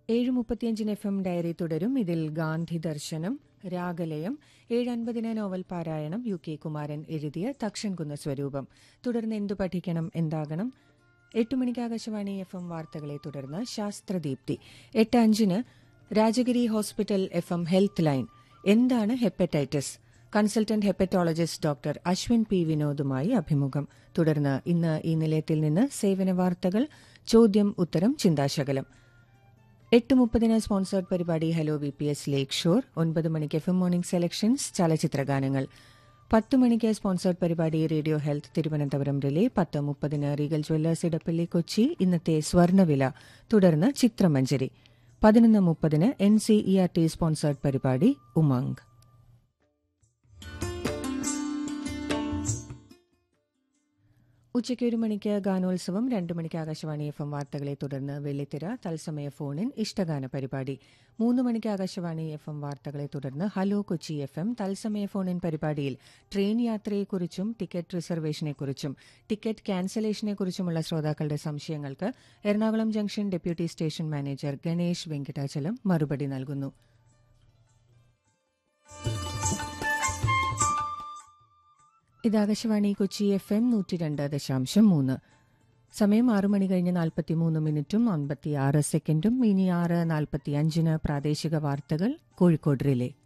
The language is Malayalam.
ഏഴ് മുപ്പത്തിയഞ്ചിന് എഫ് എം ഡയറി തുടരും ഇതിൽ ഗാന്ധി ദർശനം രാഗലയം ഏഴ് അൻപതിന് നോവൽ പാരായണം യു കെ കുമാരൻ എഴുതിയ തക്ഷൻകുന്ന സ്വരൂപം തുടർന്ന് എന്തു പഠിക്കണം എന്താകണം എട്ട് മണിക്ക് ആകാശവാണി എഫ് എം വാർത്തകളെ തുടർന്ന് ശാസ്ത്രദീപ്തി എട്ട് അഞ്ചിന് Rajagiri hospital F M health line എന്താണ് hepatitis consultant hepatologist doctor Ashwin P വിനോദുമായി അഭിമുഖം തുടർന്ന് ഇന്ന് ഈ നിലയത്തിൽ നിന്ന് സേവന വാർത്തകൾ ചോദ്യം ഉത്തരം ചിന്താശകലം എട്ട് മുപ്പതിന് സ്പോൺസേർഡ് പരിപാടി hello V P S lakeshore ഒൻപത് മണിക്ക് എഫ് എം മോർണിംഗ് സെലക്ഷൻസ് ചലച്ചിത്രഗാനങ്ങൾ പത്ത് മണിക്ക് സ്പോൺസേർഡ് പരിപാടി റേഡിയോ ഹെൽത്ത് തിരുവനന്തപുരം റിലേ പത്ത് മുപ്പതിന് റീഗൽ ജ്വല്ലേഴ്സ് ഇടപ്പള്ളി കൊച്ചി ഇന്നത്തെ സ്വർണ്ണവില തുടർന്ന് ചിത്രമഞ്ജരി പതിനൊന്ന് മുപ്പതിന് N C E R T sponsored പരിപാടി ഉമംഗ് ഉച്ചയ്ക്ക് ഒരു മണിക്ക് ഗാനോത്സവം രണ്ടു മണിക്ക് ആകാശവാണി എഫ് എം വാർത്തകളെ തുടർന്ന് വെള്ളിത്തിര തത്സമയ ഫോണിൻ ഇഷ്ടഗാന പരിപാടി മൂന്ന് മണിക്ക് ആകാശവാണി എഫ് എം വാർത്തകളെ തുടർന്ന് ഹലോ കൊച്ചി എഫ് എം തത്സമയ ഫോണിൻ പരിപാടിയിൽ ട്രെയിൻ യാത്രയെക്കുറിച്ചും ടിക്കറ്റ് റിസർവേഷനെക്കുറിച്ചും ടിക്കറ്റ് ക്യാൻസലേഷനെക്കുറിച്ചുമുള്ള ശ്രോതാക്കളുടെ സംശയങ്ങൾക്ക് Ernakulam junction deputy station manager Ganesh Venkitachalam മറുപടി നൽകുന്നു ഇത് ആകാശവാണി കൊച്ചി എഫ് എം നൂറ്റി രണ്ട് ദശാംശം മൂന്ന് സമയം ആറ് മണി കഴിഞ്ഞ് നാൽപ്പത്തിമൂന്ന് മിനിറ്റും അൻപത്തിയാറ് സെക്കൻഡും ഇനി ആറ് നാൽപ്പത്തിയഞ്ചിന് പ്രാദേശിക വാർത്തകൾ കോഴിക്കോട് റിലേ